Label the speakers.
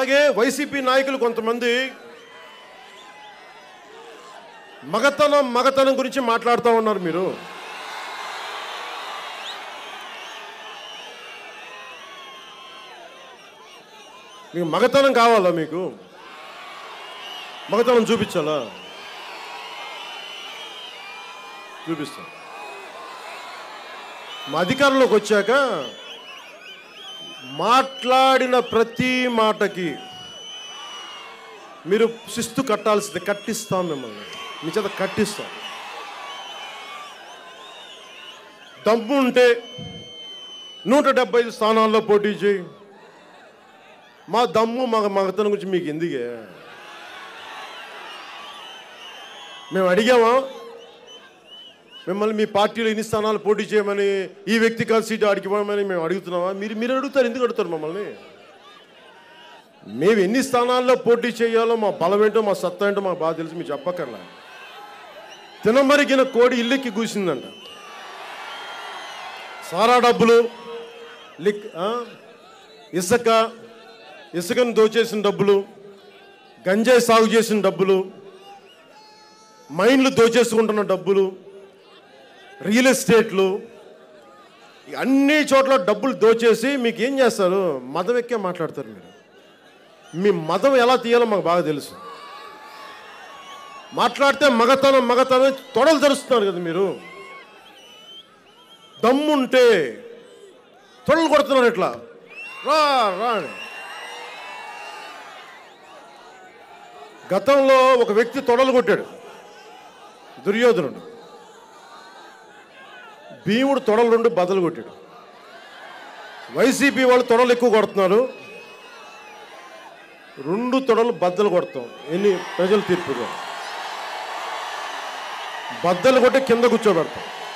Speaker 1: అలాగే వైసీపీ నాయకులు కొంతమంది మగతనం మగతనం గురించి మాట్లాడుతూ ఉన్నారు మీరు మీకు మగతనం కావాలా మీకు మగతనం చూపించాలా చూపిస్తాం మా అధికారంలోకి వచ్చాక మాట్లాడిన ప్రతి మాటకి మీరు శిస్తు కట్టాల్సింది కట్టిస్తాం మిమ్మల్ని మీ చేత కట్టిస్తాం దమ్ము ఉంటే నూట డెబ్బై ఐదు స్థానాల్లో పోటీ చేయి మా దమ్ము మగ మగతనం గురించి మీకు ఎందుకే మేము అడిగామా మిమ్మల్ని మీ పార్టీలో ఎన్ని స్థానాలు పోటీ చేయమని ఈ వ్యక్తి కాదు సీటు అడిగిపోమని మేము అడుగుతున్నామా మీరు మీరు అడుగుతారు ఎందుకు అడుగుతారు మమ్మల్ని మేము ఎన్ని స్థానాల్లో పోటీ చేయాలో మా బలం ఏంటో మా సత్తా ఏంటో మాకు బాగా తెలుసు మీరు చెప్పక్కర్లా తినమరిగిన కోడి ఇల్లెక్కి కూసిందంట సారా డబ్బులు లిక్ ఆ? ఇసుక ఇసుకను దోచేసిన డబ్బులు గంజాయి సాగు చేసిన డబ్బులు మైన్లు దోచేసుకుంటున్న డబ్బులు రియల్ ఎస్టేట్లు ఈ అన్ని చోట్ల డబ్బులు దోచేసి మీకు ఏం చేస్తారు మదం ఎక్కే మాట్లాడతారు మీరు మీ మదం ఎలా తీయాలో మాకు బాగా తెలుసు మాట్లాడితే మగతనం మగతనం తొడలు తెరుస్తున్నారు కదా మీరు దమ్ముంటే తొడలు కొడుతున్నారు ఇట్లా రా రా అని. గతంలో ఒక వ్యక్తి తొడలు కొట్టాడు దుర్యోధనుడు భీముడు తొడలు రెండు బదలు కొట్టాడు వైసీపీ వాళ్ళు తొడలు ఎక్కువ కొడుతున్నారు రెండు తొడలు బద్దలు కొడతాం ఎన్ని ప్రజల తీర్పుగా బద్దలు కొట్టి కింద కూర్చోబెడతాం